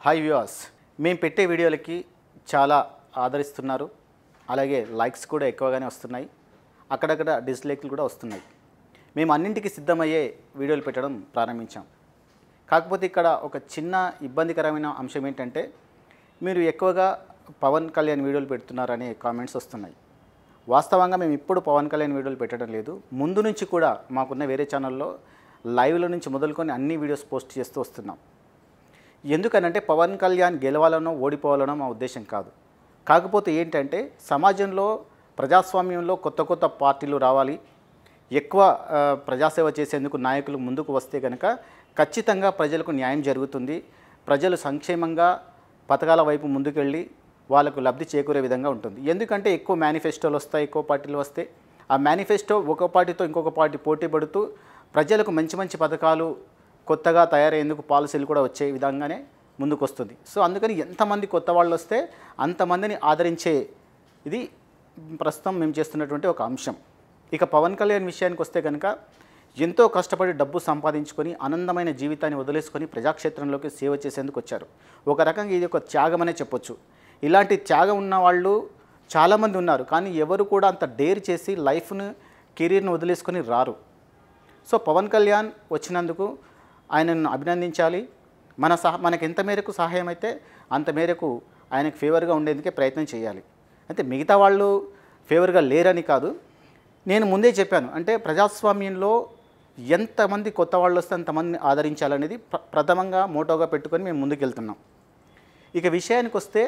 hi viewers మేము పెట్టే వీడియోలకి చాలా ఆదరిస్తున్నారు అలాగే లైక్స్ కూడా ఎక్కువగానే వస్తున్నాయి అక్కడక్కడ డిస్లైక్లు కూడా వస్తున్నాయి మేము అన్నింటికి సిద్ధమయ్యే వీడియోలు పెట్టడం ప్రారంభించాం కాకపోతే ఇక్కడ ఒక చిన్న ఇబ్బందికరమైన అంశం ఏంటంటే మీరు ఎక్కువగా పవన్ కళ్యాణ్ వీడియోలు పెడుతున్నారనే కామెంట్స్ వస్తున్నాయి వాస్తవంగా మేము ఇప్పుడు పవన్ కళ్యాణ్ వీడియోలు పెట్టడం లేదు ముందు నుంచి కూడా మాకున్న వేరే ఛానల్లో లైవ్ల నుంచి మొదలుకొని అన్ని వీడియోస్ పోస్ట్ చేస్తూ వస్తున్నాం ఎందుకనంటే పవన్ కళ్యాణ్ గెలవాలనో ఓడిపోవాలనో మా ఉద్దేశం కాదు కాకపోతే ఏంటంటే సమాజంలో ప్రజాస్వామ్యంలో కొత్త కొత్త పార్టీలు రావాలి ఎక్కువ ఆ, ప్రజాసేవ చేసేందుకు నాయకులు ముందుకు వస్తే కనుక ఖచ్చితంగా ప్రజలకు న్యాయం జరుగుతుంది ప్రజలు సంక్షేమంగా పథకాల వైపు ముందుకెళ్ళి వాళ్ళకు లబ్ధి చేకూరే విధంగా ఉంటుంది ఎందుకంటే ఎక్కువ మేనిఫెస్టోలు వస్తాయి ఎక్కువ పార్టీలు వస్తే ఆ మేనిఫెస్టో ఒక పార్టీతో ఇంకొక పార్టీ పోటీ పడుతూ ప్రజలకు మంచి మంచి పథకాలు కొత్తగా తయారయ్యేందుకు పాలసీలు కూడా వచ్చే విధంగానే ముందుకు వస్తుంది సో అందుకని ఎంతమంది కొత్త వాళ్ళు వస్తే అంతమందిని ఆదరించే ఇది ప్రస్తుతం మేము చేస్తున్నటువంటి ఒక అంశం ఇక పవన్ కళ్యాణ్ విషయానికి వస్తే కనుక ఎంతో కష్టపడి డబ్బు సంపాదించుకొని ఆనందమైన జీవితాన్ని వదిలేసుకొని ప్రజాక్షేత్రంలోకి సేవ చేసేందుకు వచ్చారు ఒక రకంగా ఇది ఒక త్యాగమనే చెప్పొచ్చు ఇలాంటి త్యాగం ఉన్న వాళ్ళు చాలామంది ఉన్నారు కానీ ఎవరు కూడా అంత డేర్ చేసి లైఫ్ను కెరీర్ను వదిలేసుకొని రారు సో పవన్ కళ్యాణ్ వచ్చినందుకు ఆయనను అభినందించాలి మన సహ మనకు ఎంత మేరకు సహాయం అయితే అంత మేరకు ఆయనకు ఫేవర్గా ఉండేందుకే ప్రయత్నం చేయాలి అయితే మిగతా వాళ్ళు ఫేవర్గా లేరని కాదు నేను ముందే చెప్పాను అంటే ప్రజాస్వామ్యంలో ఎంతమంది కొత్త వాళ్ళు వస్తే అంతమందిని ఆదరించాలనేది ప్ర- ప్రథమంగా మోటోగా పెట్టుకొని మేము ముందుకెళ్తున్నాం ఇక విషయానికి వస్తే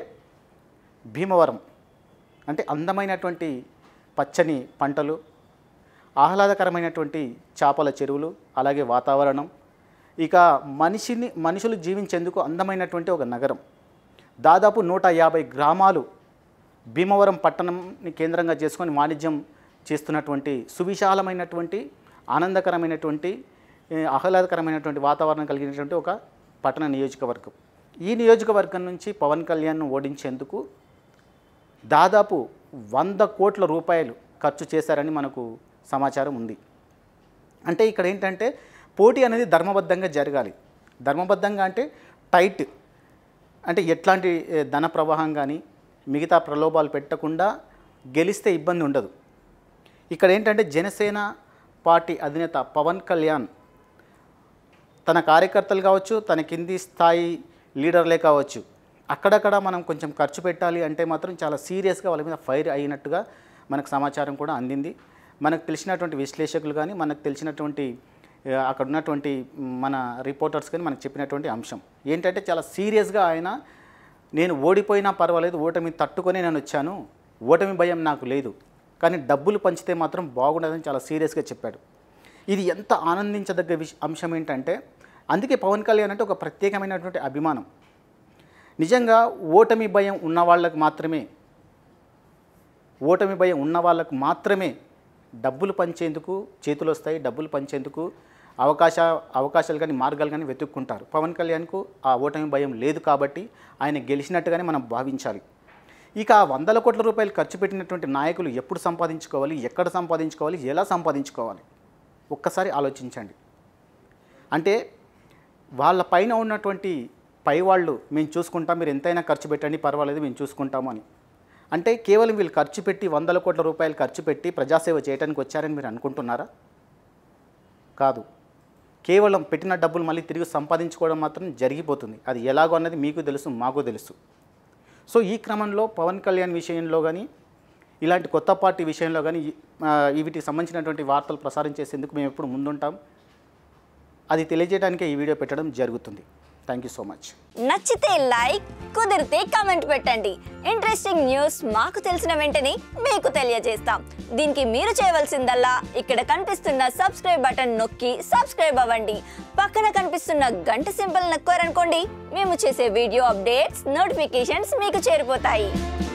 భీమవరం అంటే అందమైనటువంటి పచ్చని పంటలు ఆహ్లాదకరమైనటువంటి చేపల చెరువులు అలాగే వాతావరణం ఇక మనిషిని మనుషులు జీవించేందుకు అందమైనటువంటి ఒక నగరం దాదాపు నూట యాభై గ్రామాలు భీమవరం పట్టణంని కేంద్రంగా చేసుకొని వాణిజ్యం చేస్తున్నటువంటి సువిశాలమైనటువంటి ఆనందకరమైనటువంటి ఏ, ఆహ్లాదకరమైనటువంటి వాతావరణం కలిగినటువంటి ఒక పట్టణ నియోజకవర్గం ఈ నియోజకవర్గం నుంచి పవన్ కళ్యాణ్ను ఓడించేందుకు దాదాపు వంద కోట్ల రూపాయలు ఖర్చు చేశారని మనకు సమాచారం ఉంది అంటే ఇక్కడ ఏంటంటే పోటీ అనేది ధర్మబద్ధంగా జరగాలి ధర్మబద్ధంగా అంటే టైట్ అంటే ఎట్లాంటి ఏ, ధన ప్రవాహం కానీ మిగతా ప్రలోభాలు పెట్టకుండా గెలిస్తే ఇబ్బంది ఉండదు ఇక్కడ ఏంటంటే జనసేన పార్టీ అధినేత పవన్ కళ్యాణ్ తన కార్యకర్తలు కావచ్చు తన కింది స్థాయి లీడర్లే కావచ్చు అక్కడక్కడ మనం కొంచెం ఖర్చు పెట్టాలి అంటే మాత్రం చాలా సీరియస్గా వాళ్ళ మీద ఫైర్ అయినట్టుగా మనకు సమాచారం కూడా అందింది మనకు తెలిసినటువంటి విశ్లేషకులు కానీ మనకు తెలిసినటువంటి ఆ, అక్కడ ఉన్నటువంటి మన రిపోర్టర్స్ కానీ మనకు చెప్పినటువంటి అంశం ఏంటంటే చాలా సీరియస్గా ఆయన నేను ఓడిపోయినా పర్వాలేదు ఓటమి తట్టుకొని నేను వచ్చాను ఓటమి భయం నాకు లేదు కానీ డబ్బులు పంచితే మాత్రం బాగుండదని చాలా సీరియస్గా చెప్పాడు ఇది ఎంత ఆనందించదగ్గ విష అంశం ఏంటంటే అందుకే పవన్ కళ్యాణ్ అంటే ఒక ప్రత్యేకమైనటువంటి అభిమానం నిజంగా ఓటమి భయం ఉన్న వాళ్ళకు మాత్రమే ఓటమి భయం ఉన్న వాళ్ళకు మాత్రమే డబ్బులు పంచేందుకు చేతులు వస్తాయి డబ్బులు పంచేందుకు అవకాశ అవకాశాలు కానీ మార్గాలు కానీ వెతుక్కుంటారు పవన్ కళ్యాణ్కు ఆ ఓటమి భయం లేదు కాబట్టి ఆయన గెలిచినట్టుగానే మనం భావించాలి ఇక ఆ వందల కోట్ల రూపాయలు ఖర్చు పెట్టినటువంటి నాయకులు ఎప్పుడు సంపాదించుకోవాలి ఎక్కడ సంపాదించుకోవాలి ఎలా సంపాదించుకోవాలి ఒక్కసారి ఆలోచించండి అంటే వాళ్ళ పైన ఉన్నటువంటి పై వాళ్ళు మేము చూసుకుంటాం మీరు ఎంతైనా ఖర్చు పెట్టండి పర్వాలేదు మేము చూసుకుంటాము అని అంటే కేవలం వీళ్ళు ఖర్చు పెట్టి వందల కోట్ల రూపాయలు ఖర్చు పెట్టి ప్రజాసేవ చేయడానికి వచ్చారని మీరు అనుకుంటున్నారా కాదు కేవలం పెట్టిన డబ్బులు మళ్ళీ తిరిగి సంపాదించుకోవడం మాత్రం జరిగిపోతుంది అది ఎలాగో అన్నది మీకు తెలుసు మాకు తెలుసు సో ఈ క్రమంలో పవన్ కళ్యాణ్ విషయంలో కానీ ఇలాంటి కొత్త పార్టీ విషయంలో కానీ ఈ- ఆ, వీటికి సంబంధించినటువంటి వార్తలు ప్రసారం చేసేందుకు మేము ఎప్పుడు ముందుంటాం అది తెలియజేయడానికే ఈ వీడియో పెట్టడం జరుగుతుంది థ్యాంక్ యూ సో మచ్ నచ్చితే లైక్ కుదిరితే కామెంట్ పెట్టండి ఇంట్రెస్టింగ్ న్యూస్ మాకు తెలిసిన వెంటనే మీకు తెలియజేస్తాం దీనికి మీరు చేయవలసిందల్లా ఇక్కడ కనిపిస్తున్న సబ్స్క్రైబ్ బటన్ నొక్కి సబ్స్క్రైబ్ అవ్వండి పక్కన కనిపిస్తున్న గంట సింబల్ నొక్కారనుకోండి మేము చేసే వీడియో అప్డేట్స్ నోటిఫికేషన్స్ మీకు చేరిపోతాయి